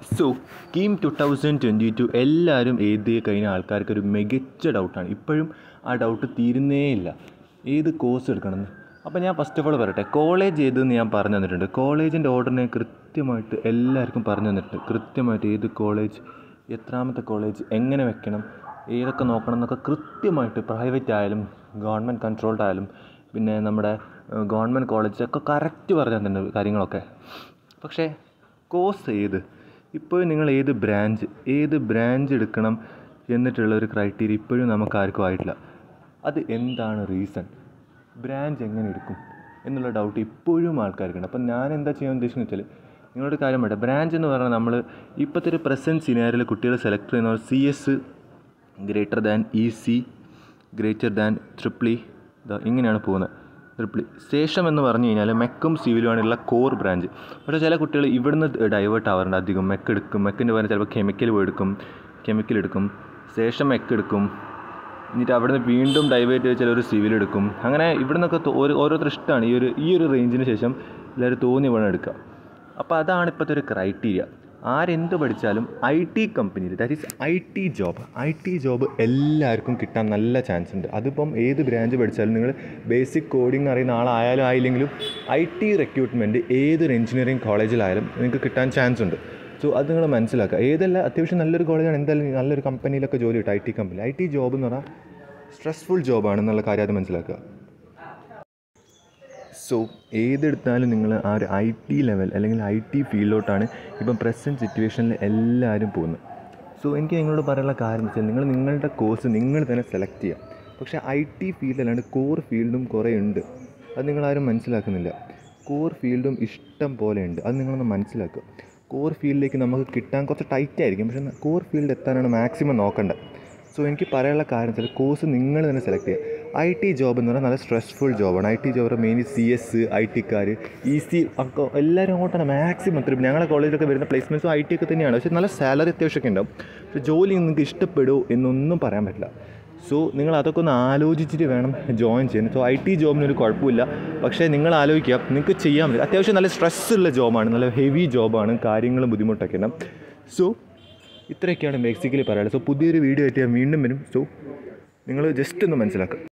so KEAM two thousand twenty two എല്ലാവരും എഴുതി കഴിഞ്ഞ ആൾക്കാർക്ക് ഒരു മികച്ച ഡൗട്ടാണ് ഇപ്പോഴും ആ ഡൗട്ട് തീരുന്നേയില്ല ഏത് കോഴ്സ് എടുക്കണമെന്ന് അപ്പോൾ ഞാൻ ഫസ്റ്റ് ഓഫ് ഓൾ പറയട്ടെ കോളേജ് ഏതെന്ന് ഞാൻ പറഞ്ഞു തന്നിട്ടുണ്ട് കോളേജിൻ്റെ ഓർഡറിനെ കൃത്യമായിട്ട് എല്ലാവർക്കും പറഞ്ഞു തന്നിട്ടുണ്ട് കൃത്യമായിട്ട് ഏത് കോളേജ് എത്രാമത്തെ കോളേജ് എങ്ങനെ വെക്കണം ഏതൊക്കെ നോക്കണം എന്നൊക്കെ കൃത്യമായിട്ട് പ്രൈവറ്റ് ആയാലും ഗവൺമെൻറ് കൺട്രോൾഡ് ആയാലും പിന്നെ നമ്മുടെ ഗവൺമെൻറ് കോളേജൊക്കെ കറക്റ്റ് പറഞ്ഞു തന്നിട്ടുണ്ട് കാര്യങ്ങളൊക്കെ പക്ഷേ കോഴ്സ് ഏത് ഇപ്പോഴും നിങ്ങൾ ഏത് ബ്രാഞ്ച് ഏത് ബ്രാഞ്ച് എടുക്കണം എന്നിട്ടുള്ള ഒരു ക്രൈറ്റീരിയ ഇപ്പോഴും നമുക്ക് ആർക്കും ആയിട്ടില്ല അത് എന്താണ് റീസൺ ബ്രാഞ്ച് എങ്ങനെ എടുക്കും എന്നുള്ള ഡൗട്ട് ഇപ്പോഴും ആൾക്കാർക്കുണ്ട് അപ്പം ഞാൻ എന്താ ചെയ്യാൻ ഉദ്ദേശിക്കുന്നത് വെച്ചാൽ നിങ്ങളോട് കാര്യം വേണ്ട ബ്രാഞ്ച് എന്ന് പറഞ്ഞാൽ നമ്മൾ ഇപ്പോഴത്തെ ഒരു പ്രസൻറ്റ് സിനാരിയിൽ കുട്ടികൾ സെലക്ട് ചെയ്യുന്ന C S greater than E C greater than triple E ഇങ്ങനെയാണ് പോകുന്നത് ട്രിപ്ലി ശേഷം എന്ന് പറഞ്ഞു കഴിഞ്ഞാൽ മെക്കും സിവിലുമാണുള്ള കോർ ബ്രാഞ്ച് പക്ഷേ ചില കുട്ടികൾ ഇവിടുന്ന് ഡൈവേർട്ട് ആവാറുണ്ട് അധികം മെക്ക് എടുക്കും മെക്കിൻ്റെ പകരം ചിലപ്പോൾ കെമിക്കൽ പോയി എടുക്കും കെമിക്കൽ എടുക്കും ശേഷം മെക്ക് എടുക്കും എന്നിട്ട് അവിടുന്ന് വീണ്ടും ഡൈവേർട്ട് ചെയ്ത് ചിലർ സിവിൽ എടുക്കും അങ്ങനെ ഇവിടെ നിന്നൊക്കെ ഓരോ ഓരോരുത്തർ ഇഷ്ടമാണ് ഈ ഒരു ഈ ഒരു റേഞ്ചിന് ശേഷം എല്ലാവരും തോന്നി വേണം എടുക്കുക അപ്പോൾ അതാണ് ഇപ്പോഴത്തെ ഒരു ക്രൈറ്റീരിയ ആരെന്ത് പഠിച്ചാലും ഐ ടി കമ്പനിയിൽ that is I T job I T job എല്ലാവർക്കും കിട്ടാൻ നല്ല ചാൻസ് ഉണ്ട് അതിപ്പം ഏത് ബ്രാഞ്ച് പഠിച്ചാലും നിങ്ങൾ ബേസിക് കോഡിങ് അറിയുന്ന ആളായാലും ആയില്ലെങ്കിലും ഐ ടി റിക്രൂട്ട്മെൻറ്റ് ഏതൊരു എഞ്ചിനീയറിംഗ് കോളേജിലായാലും നിങ്ങൾക്ക് കിട്ടാൻ ചാൻസ് ഉണ്ട് സോ അത് നിങ്ങൾ മനസ്സിലാക്കുക ഏതല്ല അത്യാവശ്യം നല്ലൊരു കോളേജാണ് എന്തായാലും നല്ലൊരു കമ്പനിയിലൊക്കെ ജോലി കിട്ടും I T company I T job എന്ന് പറഞ്ഞാൽ സ്ട്രെസ്ഫുൾ ജോബാണെന്നുള്ള കാര്യം അത് മനസ്സിലാക്കുക സോ ഏതെടുത്താലും നിങ്ങൾ ആ ഒരു ഐ ടി ലെവൽ അല്ലെങ്കിൽ ഐ ടി ഫീൽഡിലോട്ടാണ് ഇപ്പം പ്രസൻറ്റ് സിറ്റുവേഷനിൽ എല്ലാവരും പോകുന്നത് സോ എനിക്ക് നിങ്ങളോട് പറയാനുള്ള കാര്യം വെച്ചാൽ നിങ്ങൾ നിങ്ങളുടെ കോഴ്സ് നിങ്ങൾ തന്നെ സെലക്ട് ചെയ്യാം പക്ഷേ ഐ ടി ഫീൽഡ് അല്ലാണ്ട് കോർ ഫീൽഡും കുറേ ഉണ്ട് അത് നിങ്ങളാരും മനസ്സിലാക്കുന്നില്ല കോർ ഫീൽഡും ഇഷ്ടം പോലെ ഉണ്ട് അത് നിങ്ങളൊന്ന് മനസ്സിലാക്കുക കോർ ഫീൽഡിലേക്ക് നമുക്ക് കിട്ടാൻ കുറച്ച് ടൈറ്റ് ആയിരിക്കും പക്ഷേ കോർ ഫീൽഡ് എത്താനാണ് മാക്സിമം നോക്കേണ്ടത് സോ എനിക്ക് പറയാനുള്ള കാര്യം വെച്ചാൽ കോഴ്സ് നിങ്ങൾ തന്നെ സെലക്ട് ചെയ്യുക ഐ ടി ജോബ് എന്ന് പറഞ്ഞാൽ നല്ല സ്ട്രെസ്ഫുൾ ജോബാണ് I T job mainly C S I ടിക്കാർ ഇ സി ഒക്കെ എല്ലാവരും അങ്ങോട്ടാണ് മാക്സിമം എത്ര ഞങ്ങളുടെ കോളേജിലൊക്കെ വരുന്ന പ്ലേസ്മെൻറ്റ്സും ഐ ടി ഒക്കെ തന്നെയാണ് പക്ഷേ നല്ല സാലറി അത്യാവശ്യമൊക്കെ ഉണ്ടാവും പക്ഷേ ജോലി നിങ്ങൾക്ക് ഇഷ്ടപ്പെടുമോ എന്നൊന്നും പറയാൻ പറ്റില്ല സോ നിങ്ങൾ അതൊക്കെ ഒന്ന് ആലോചിച്ചിട്ട് വേണം ജോയിൻ ചെയ്യാൻ സോ ഐ ടി ജോബിനൊരു കുഴപ്പമില്ല പക്ഷേ നിങ്ങൾ ആലോചിക്കുക നിങ്ങൾക്ക് ചെയ്യാൻ പറ്റും അത്യാവശ്യം നല്ല സ്ട്രെസ്സുള്ള ജോബാണ് നല്ല ഹെവി ജോബാണ് കാര്യങ്ങളും ബുദ്ധിമുട്ടൊക്കെ ഉണ്ടാവും സോ ഇത്രയൊക്കെയാണ് ബേസിക്കലി പറയാനുള്ളത് സോ പുതിയൊരു വീഡിയോ ആയിട്ട് ഞാൻ വീണ്ടും വരും സോ നിങ്ങൾ ജസ്റ്റ് ഒന്ന് മനസ്സിലാക്കുക